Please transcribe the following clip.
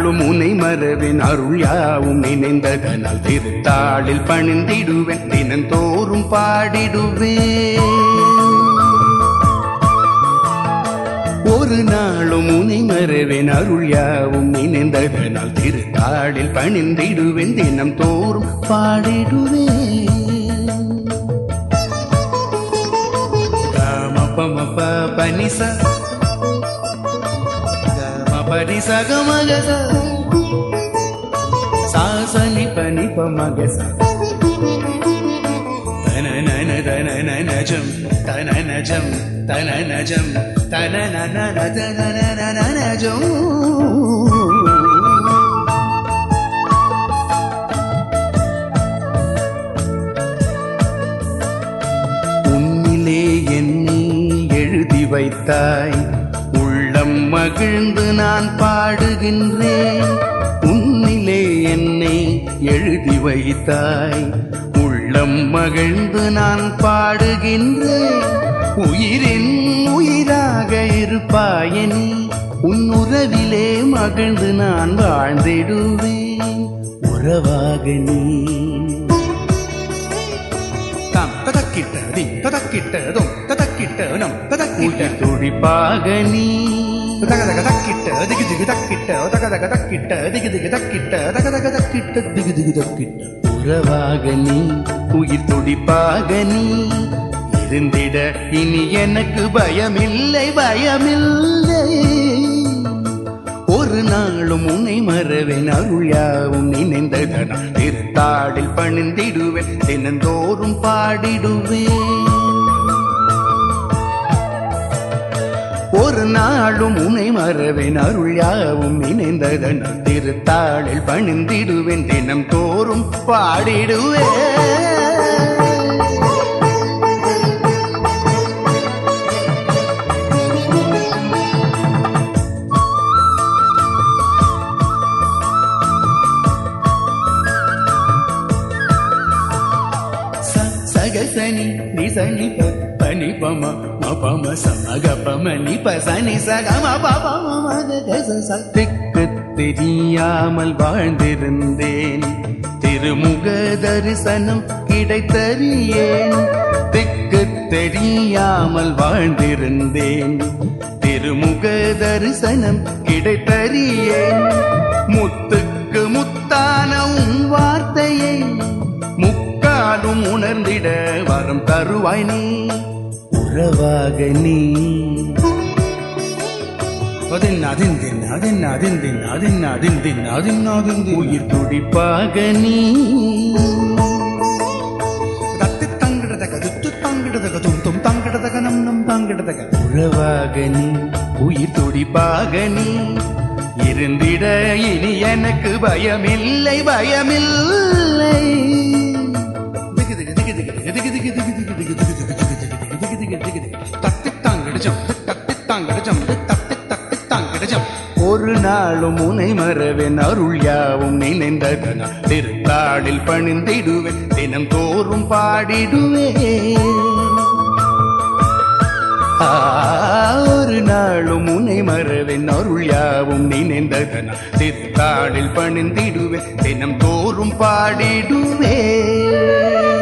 நாளும் உனை மறவேன் அருள் யாவும் நினைந்ததனால் திருத்தாளில் பணிந்திடுவேன் தினந்தோறும் பாடிடுவேன் ஒரு நாளும் உனை மறவேன் அருள் யாவும் நினைந்ததனால் திருத்தாளில் பணிந்திடுவேன் தினம் தோறும் பாடிடுவேன் மப்ப பனிச பனிச கமகச சாசனி பனி பமகச தனனன தனனனஜம் தனனஜம் தனனஜம் தனனனன தனனனனஜம் உன்னிலே என்னை எழுதி வைத்தாய் உள்ளம் மகிழ்ந்து நான் பாடுகின்றேன் உன்னிலே என்னை எழுதி வைத்தாய் உள்ளம் மகிழ்ந்து நான் பாடுகின்றேன் உயிரின் உயிராக இருப்பாயனி உன் உறவிலே மகிழ்ந்து நான் வாழ்ந்திடுவேன் உறவாக நீ தாம் ததக்கிட்ட தி ததக்கிட்ட தும் ததக்கிட்ட நம் ததக்கிட்ட உயிர் துடிப்பாக நீ தக தக தக்கிட்ட திகு திகு தக்கிட்ட தக தக தக்கிட்ட திகு திகு தக்கிட்ட தக தக தக்கிட்ட திகு திகு தக்கிட்ட உறவாக நீ உயிர் துடிப்பாக நீ இருந்திட இனி எனக்கு பயமில்லை பயமில்லை ஒரு நாளும் உன்னை மறவேன் அருள் யாவும் நினைந்ததனால் திருத்தாடில் பணிந்திடுவேன் தினந்தோறும் பாடிடுவேன் ஒரு நாளும் உன்னை மறவேன் அருள் யாவும் இணைந்ததனால் திருத்தாளில் பணிந்திடுவேன் தினம் தோறும் பாடிடுவேன் சகசனி நிசனி பனி பம மபம சமக பமனி பசனி சகம பபம சக்திக்கு தெரியாமல் வாழ்ந்திருந்தேன் திருமுக தரிசனம் கிடைத்தறியேன் திக்கு தெரியாமல் வாழ்ந்திருந்தேன் திருமுக தரிசனம் கிடைத்தறியேன் முத்துக்கு முத்தான உன் வார்த்தையை முக்காலும் உணர்ந்திட வரம் தருவாய் நீ உறவாக நீ அதின் அதின் தின் அதின் அதின் தின் அதின் அதின் தின் அதின் அதின் தின் உயிர் துடிப்பாக நீ தத்து தங்கிடதக துத்து தங்கிடதக தும் தும் தங்கிடதக நம் நம் தங்கிடதக உறவாக நீ உயிர் துடிப்பாக நீ இருந்திட இனி எனக்கு பயமில்லை பயமில்லை திகு திகு திகு திகு திகு திகு திகு திகு திகு திகு திகு திகு திகு திகு திகு திகு திகு தத்தி தாங்கிடஜம் தத்தி தாங்கிடஜம் தத்தி தத்தி தாங்கிடஜம் ஒரு நாளும் உனை மறவேன் அருள் யாவும் நினைந்ததனால் திருத்தாளில் பணிந்திடுவேன் தினம் தோறும் பாடிடுவேன் ஆ, ஒரு நாளும் உனை மறவேன் அருள் யாவும் நினைந்ததனால் திருத்தாளில் பணிந்திடுவேன் தினம் தோறும் பாடிடுவேன்